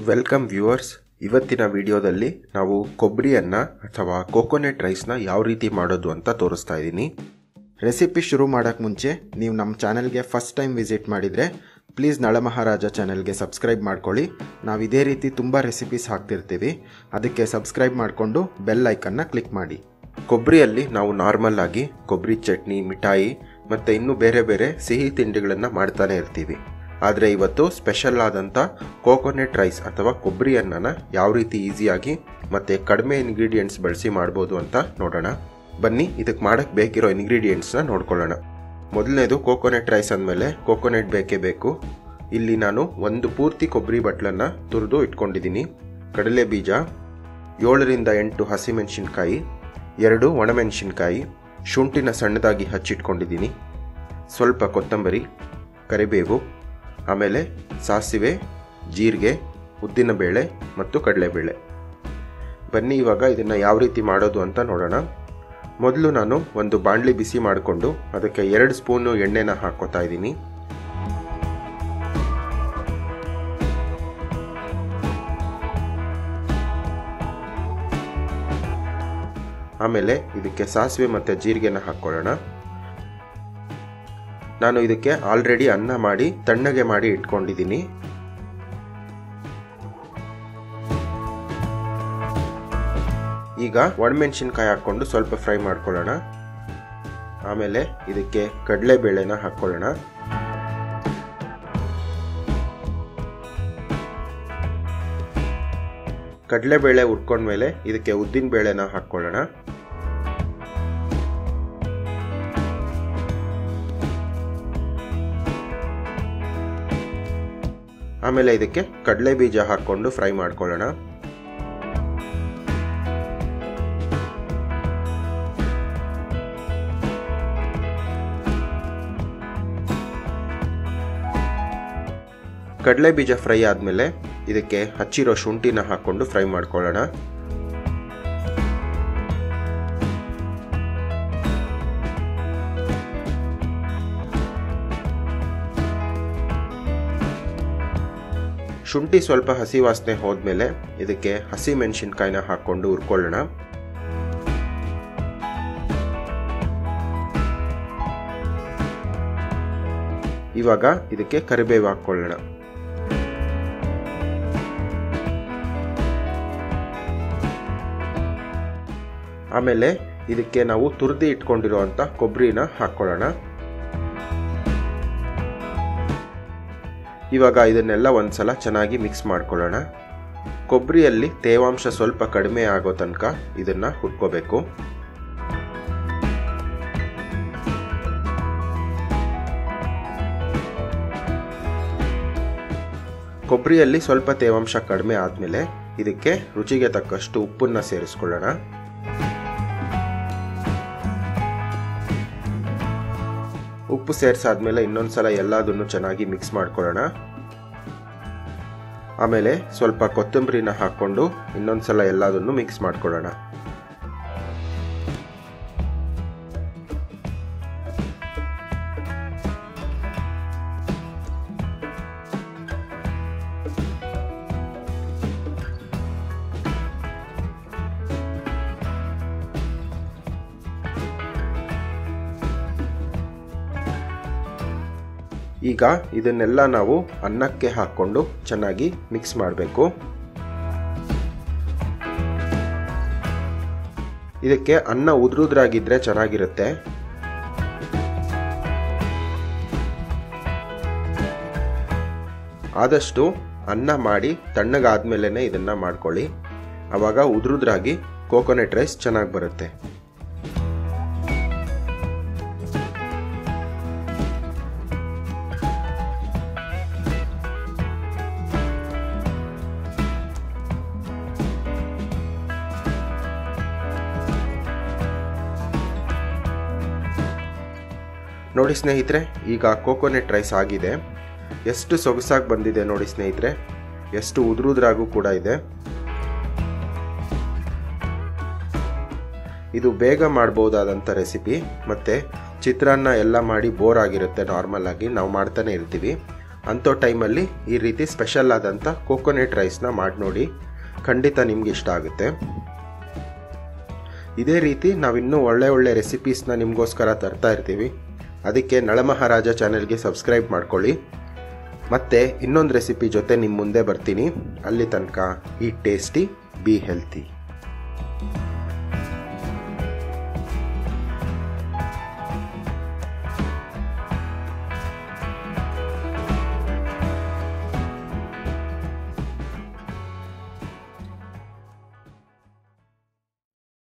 welcome viewers ಇವತ್ತಿನ ವಿಡಿಯೋದಲ್ಲಿ ನಾವು ಕೊಬ್ಬರಿಯನ್ನು ಅಥವಾ ಕೋಕೋನೆಟ್ ರೈಸ್ನ ಯಾವ ರೀತಿ ಮಾಡೋದು ಅಂತ ತೋರಿಸ್ತಾ ಇದ್ದೀನಿ ರೆಸಿಪಿ ಶುರು ಮಾಡೋಕ್ಕೆ ಮುಂಚೆ ನೀವು ನಮ್ಮ ಚಾನಲ್ಗೆ ಫಸ್ಟ್ ಟೈಮ್ ವಿಸಿಟ್ ಮಾಡಿದರೆ ಪ್ಲೀಸ್ ನಳಮಹಾರಾಜ ಚಾನಲ್ಗೆ ಸಬ್ಸ್ಕ್ರೈಬ್ ಮಾಡ್ಕೊಳ್ಳಿ ನಾವು ಇದೇ ರೀತಿ ತುಂಬ ರೆಸಿಪೀಸ್ ಹಾಕ್ತಿರ್ತೀವಿ ಅದಕ್ಕೆ ಸಬ್ಸ್ಕ್ರೈಬ್ ಮಾಡಿಕೊಂಡು ಬೆಲ್ ಐಕನ್ನ ಕ್ಲಿಕ್ ಮಾಡಿ ಕೊಬ್ಬರಿಯಲ್ಲಿ ನಾವು ನಾರ್ಮಲ್ ಆಗಿ ಕೊಬ್ಬರಿ ಚಟ್ನಿ ಮಿಠಾಯಿ ಮತ್ತು ಇನ್ನೂ ಬೇರೆ ಬೇರೆ ಸಿಹಿ ತಿಂಡಿಗಳನ್ನು ಮಾಡ್ತಾನೆ ಇರ್ತೀವಿ ಆದರೆ ಇವತ್ತು ಸ್ಪೆಷಲ್ ಆದಂಥ ಕೋಕೋನೆಟ್ ರೈಸ್ ಅಥವಾ ಕೊಬ್ಬರಿ ಅನ್ನನ ಯಾವ ರೀತಿ ಈಸಿಯಾಗಿ ಮತ್ತು ಕಡಿಮೆ ಇಂಗ್ರೀಡಿಯೆಂಟ್ಸ್ ಬಳಸಿ ಮಾಡ್ಬೋದು ಅಂತ ನೋಡೋಣ ಬನ್ನಿ ಇದಕ್ಕೆ ಮಾಡೋಕ್ಕೆ ಬೇಕಿರೋ ಇಂಗ್ರೀಡಿಯೆಂಟ್ಸ್ನ ನೋಡ್ಕೊಳ್ಳೋಣ ಮೊದಲನೇದು ಕೋಕೋನೆಟ್ ರೈಸ್ ಅಂದಮೇಲೆ ಕೋಕೋನೆಟ್ ಬೇಕೇ ಬೇಕು ಇಲ್ಲಿ ನಾನು ಒಂದು ಪೂರ್ತಿ ಕೊಬ್ಬರಿ ಬಟ್ಲನ್ನು ತುರಿದು ಇಟ್ಕೊಂಡಿದ್ದೀನಿ ಕಡಲೆ ಬೀಜ ಏಳರಿಂದ ಎಂಟು ಹಸಿಮೆಣಸಿನ್ಕಾಯಿ ಎರಡು ಒಣಮೆಣಸಿನ್ಕಾಯಿ ಶುಂಠಿನ ಸಣ್ಣದಾಗಿ ಹಚ್ಚಿಟ್ಕೊಂಡಿದ್ದೀನಿ ಸ್ವಲ್ಪ ಕೊತ್ತಂಬರಿ ಕರಿಬೇವು ಆಮೇಲೆ ಸಾಸಿವೆ ಜೀರಿಗೆ ಉದ್ದಿನಬೇಳೆ ಮತ್ತು ಕಡಲೆಬೇಳೆ ಬನ್ನಿ ಇವಾಗ ಇದನ್ನು ಯಾವ ರೀತಿ ಮಾಡೋದು ಅಂತ ನೋಡೋಣ ಮೊದಲು ನಾನು ಒಂದು ಬಾಣಲಿ ಬಿಸಿ ಮಾಡಿಕೊಂಡು ಅದಕ್ಕೆ ಎರಡು ಸ್ಪೂನು ಎಣ್ಣೆನ ಹಾಕ್ಕೋತಾ ಇದ್ದೀನಿ ಆಮೇಲೆ ಇದಕ್ಕೆ ಸಾಸಿವೆ ಮತ್ತು ಜೀರಿಗೆನ ಹಾಕ್ಕೊಳ್ಳೋಣ ನಾನು ಇದಕ್ಕೆ ಆಲ್ರೆಡಿ ಅನ್ನ ಮಾಡಿ ತಣ್ಣಗೆ ಮಾಡಿ ಇಟ್ಕೊಂಡಿದ್ದೀನಿ ಈಗ ಒಣಮೆಣಸಿನ್ಕಾಯಿ ಹಾಕ್ಕೊಂಡು ಸ್ವಲ್ಪ ಫ್ರೈ ಮಾಡ್ಕೊಳ್ಳೋಣ ಆಮೇಲೆ ಇದಕ್ಕೆ ಕಡಲೆಬೇಳೆನ ಹಾಕ್ಕೊಳ್ಳೋಣ ಕಡಲೆಬೇಳೆ ಹುರ್ಕೊಂಡ್ಮೇಲೆ ಇದಕ್ಕೆ ಉದ್ದಿನ ಬೇಳೆನ ಹಾಕ್ಕೊಳ್ಳೋಣ ಆಮೇಲೆ ಇದಕ್ಕೆ ಕಡಲೆ ಬೀಜ ಹಾಕ್ಕೊಂಡು ಫ್ರೈ ಮಾಡ್ಕೊಳ್ಳೋಣ ಕಡಲೆ ಬೀಜ ಫ್ರೈ ಆದಮೇಲೆ ಇದಕ್ಕೆ ಹಚ್ಚಿರೋ ಶುಂಠಿನ ಹಾಕ್ಕೊಂಡು ಫ್ರೈ ಮಾಡ್ಕೊಳ್ಳೋಣ ಶುಂಠಿ ಸ್ವಲ್ಪ ಹಸಿ ವಾಸನೆ ಹೋದ್ಮೇಲೆ ಇದಕ್ಕೆ ಹಸಿ ಮೆಣಸಿನ್ಕಾಯಿನ ಹಾಕ್ಕೊಂಡು ಹುರ್ಕೊಳ್ಳೋಣ ಇವಾಗ ಇದಕ್ಕೆ ಕರಿಬೇವು ಹಾಕ್ಕೊಳ್ಳೋಣ ಆಮೇಲೆ ಇದಕ್ಕೆ ನಾವು ತುರ್ದಿ ಇಟ್ಕೊಂಡಿರುವಂಥ ಕೊಬ್ಬರಿನ ಹಾಕ್ಕೊಳ್ಳೋಣ ಇವಾಗ ಇದನ್ನೆಲ್ಲ ಒಂದ್ಸಲ ಚೆನ್ನಾಗಿ ಮಿಕ್ಸ್ ಮಾಡ್ಕೊಳ್ಳೋಣ ಕೊಬ್ಬರಿಯಲ್ಲಿ ತೇವಾಂಶ ಸ್ವಲ್ಪ ಕಡಿಮೆ ಆಗೋ ತನಕ ಇದನ್ನು ಹುರ್ಕೋಬೇಕು ಕೊಬ್ಬರಿಯಲ್ಲಿ ಸ್ವಲ್ಪ ತೇವಾಂಶ ಕಡಿಮೆ ಆದಮೇಲೆ ಇದಕ್ಕೆ ರುಚಿಗೆ ತಕ್ಕಷ್ಟು ಉಪ್ಪನ್ನು ಸೇರಿಸ್ಕೊಳ್ಳೋಣ ಉಪ್ಪು ಸೇರಿಸಾದ್ಮೇಲೆ ಇನ್ನೊಂದು ಸಲ ಎಲ್ಲದನ್ನು ಚೆನ್ನಾಗಿ ಮಿಕ್ಸ್ ಮಾಡ್ಕೊಳ್ಳೋಣ ಆಮೇಲೆ ಸ್ವಲ್ಪ ಕೊತ್ತಂಬರಿನ ಹಾಕ್ಕೊಂಡು ಇನ್ನೊಂದು ಸಲ ಎಲ್ಲದನ್ನು ಮಿಕ್ಸ್ ಮಾಡ್ಕೊಳ್ಳೋಣ ಈಗ ಇದನ್ನೆಲ್ಲ ನಾವು ಅನ್ನಕ್ಕೆ ಹಾಕ್ಕೊಂಡು ಚೆನ್ನಾಗಿ ಮಿಕ್ಸ್ ಮಾಡಬೇಕು ಇದಕ್ಕೆ ಅನ್ನ ಉದ್ರುದ್ರಾಗಿದ್ರೆ ಚೆನ್ನಾಗಿರುತ್ತೆ ಆದಷ್ಟು ಅನ್ನ ಮಾಡಿ ತಣ್ಣಗಾದ್ಮೇಲೆ ಇದನ್ನ ಮಾಡ್ಕೊಳ್ಳಿ ಆವಾಗ ಉದ್ರುದ್ರಾಗಿ ಕೋಕೋನೆಟ್ ರೈಸ್ ಚೆನ್ನಾಗಿ ಬರುತ್ತೆ ನೋಡಿ ಸ್ನೇಹಿತರೆ ಈಗ ಕೋಕೋನೆಟ್ ರೈಸ್ ಆಗಿದೆ ಎಷ್ಟು ಸೊಗಸಾಗಿ ಬಂದಿದೆ ನೋಡಿ ಸ್ನೇಹಿತರೆ ಎಷ್ಟು ಉದುರುದ್ರಾಗೂ ಕೂಡ ಇದೆ ಇದು ಬೇಗ ಮಾಡ್ಬೋದಾದಂಥ ರೆಸಿಪಿ ಮತ್ತು ಚಿತ್ರಾನ್ನ ಎಲ್ಲ ಮಾಡಿ ಬೋರ್ ಆಗಿರುತ್ತೆ ನಾರ್ಮಲ್ ಆಗಿ ನಾವು ಮಾಡ್ತಾನೆ ಇರ್ತೀವಿ ಅಂಥೋ ಟೈಮಲ್ಲಿ ಈ ರೀತಿ ಸ್ಪೆಷಲ್ ಆದಂಥ ಕೋಕೋನೆಟ್ ರೈಸ್ನ ಮಾಡಿ ನೋಡಿ ಖಂಡಿತ ನಿಮ್ಗೆ ಇಷ್ಟ ಆಗುತ್ತೆ ಇದೇ ರೀತಿ ನಾವಿನ್ನೂ ಒಳ್ಳೆ ಒಳ್ಳೆ ರೆಸಿಪೀಸ್ನ ನಿಮಗೋಸ್ಕರ ತರ್ತಾ ಇರ್ತೀವಿ ಅದಕ್ಕೆ ನಳಮಹಾರಾಜ ಚಾನೆಲ್ಗೆ ಸಬ್ಸ್ಕ್ರೈಬ್ ಮಾಡ್ಕೊಳ್ಳಿ ಮತ್ತೆ ಇನ್ನೊಂದು ರೆಸಿಪಿ ಜೊತೆ ನಿಮ್ಮ ಮುಂದೆ ಬರ್ತೀನಿ ಅಲ್ಲಿ ತನಕ ಈ ಟೇಸ್ಟಿ ಬಿ ಹೆಲ್ತಿ